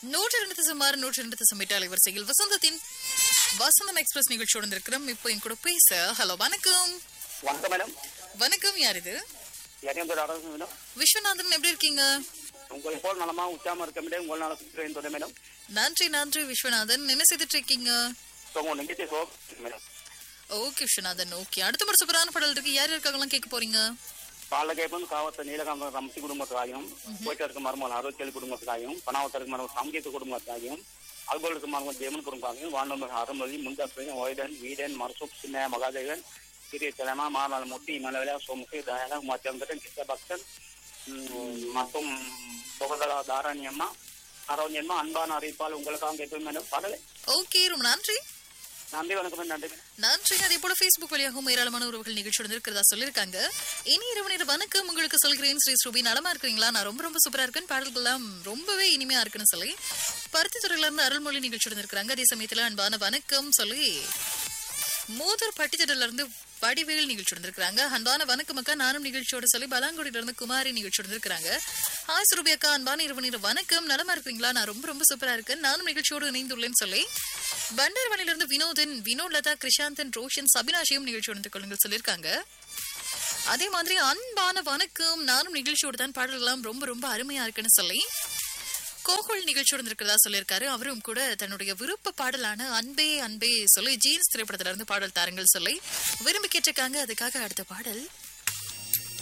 நூற்றி ரெண்டு சுமார் நூற்றி ரெண்டு சமைட்டாலை வரிசையில் வசந்தத்தின் வசந்தம் எக்ஸ்பிரஸ் நிகழ்ச்சியோடு இருக்கிறோம் இப்போ என் கூட பேச ஹலோ வணக்கம் வணக்கம் மேடம் வணக்கம் யார் இது எரியந்தோட அரசு மேடம் விஸ்வநாதன் எப்படி இருக்கீங்க உங்களை போல் நலமா உச்சாம இருக்க மேடம் உங்கள் நல சுற்றுறேன் மேடம் நன்றி நன்றி விஸ்வநாதன் என்ன செய்துட்டு இருக்கீங்க ஸோ உங்கள் நிகழ்ச்சி so madam okay Viswanathan okay அடுத்த ஒரு சூப்பரான பாடல் இருக்கு யார் இருக்காங்கலாம் கேட்க போறீங்க பாலகேபன் காவத்த நீலகாந்த ரம்சி குடும்பத்துக்காயும் போயிட்டு இருக்க மருமகள் அறுபத்தேழு குடும்பத்துக்காயும் பணாவத்தருக்கு மருமகள் சங்கீத குடும்பத்துக்காயும் அல்கோலுக்கு மருமகள் ஜெயமன் குடும்பத்தாகவும் வாண்டம்பர் அருள்மொழி முந்தாஸ்வரன் ஒய்டன் வீடன் மர்சூப் சின்ன மகாதேவன் கிரிய தலைமா மாநாள் முட்டி இமலவிலா சோமுகி தயானா மத்தியங்கடன் கிருஷ்ணபக்தன் உம், மற்றும் சுகதரா தாராணியம்மா தாராணியம்மா அன்பான அறிவிப்பால் உங்களுக்காக கேட்பேன் மேடம் பாடலை ஓகே ரொம்ப நன்றி நன்றி வணக்கம் மேடம், நன்றி நன்றி அதே போல Facebook வழியாகவும் ஏராளமான உறவுகள் நிகழ்ச்சியோடு இருக்கிறதா சொல்லியிருக்காங்க இனி இரவு நேர வணக்கம் உங்களுக்கு சொல்கிறேன் ஸ்ரீ ஸ்ரூபி நலமா இருக்கிறீங்களா நான் ரொம்ப ரொம்ப சூப்பரா இருக்கேன் பாடல்கள்லாம் ரொம்பவே இனிமையா இருக்குன்னு சொல்லி பருத்தி துறையில இருந்து அருள்மொழி நிகழ்ச்சியோடு இருக்கிறாங்க அதே சமயத்துல அன்பான வணக்கம் சொல்லி மூதர் பட்டித்தடல இருந்து வடிவேல் நிகழ்ச்சியோடு இருக்கிறாங்க அன்பான வணக்கம் அக்கா நானும் நிகழ்ச்சியோட சொல்லி பலாங்குடியில இருந்து குமாரி நிகழ்ச்சியோடு இருக்கிறாங்க ஹாய் சுரபி அக்கா அன்பான இரவு நேர வணக்கம் நலமா இருக்கிறீங்களா நான் ரொம்ப ரொம்ப சூப்பரா இருக்கேன் நானும் நிகழ்ச்சியோடு இணைந்துள்ளேன்னு சொல்லி பண்டர்வனில இருந்து வினோதன் வினோத் லதா கிருஷாந்தன் ரோஷன் சபினாஷியும் நிகழ்ச்சியோடு இணைந்து கொள்ளுங்கள் சொல்லியிருக்காங்க அதே மாதிரி அன்பான வணக்கம் நானும் நிகழ்ச்சியோடு தான் பாடல்கள்லாம் ரொம்ப ரொம்ப அருமையா இருக்குன்னு சொல்லி கோகுல் நிகழ்ச்சியோடு இருக்கிறதா சொல்லியிருக்காரு அவரும் கூட தன்னுடைய விருப்ப பாடலான அன்பே அன்பே சொல்லி ஜீன்ஸ் திரைப்படத்துல இருந்து பாடல் தாருங்கள் சொல்லி விரும்பி கேட்டிருக்காங்க அதுக்காக அடுத்த பாடல்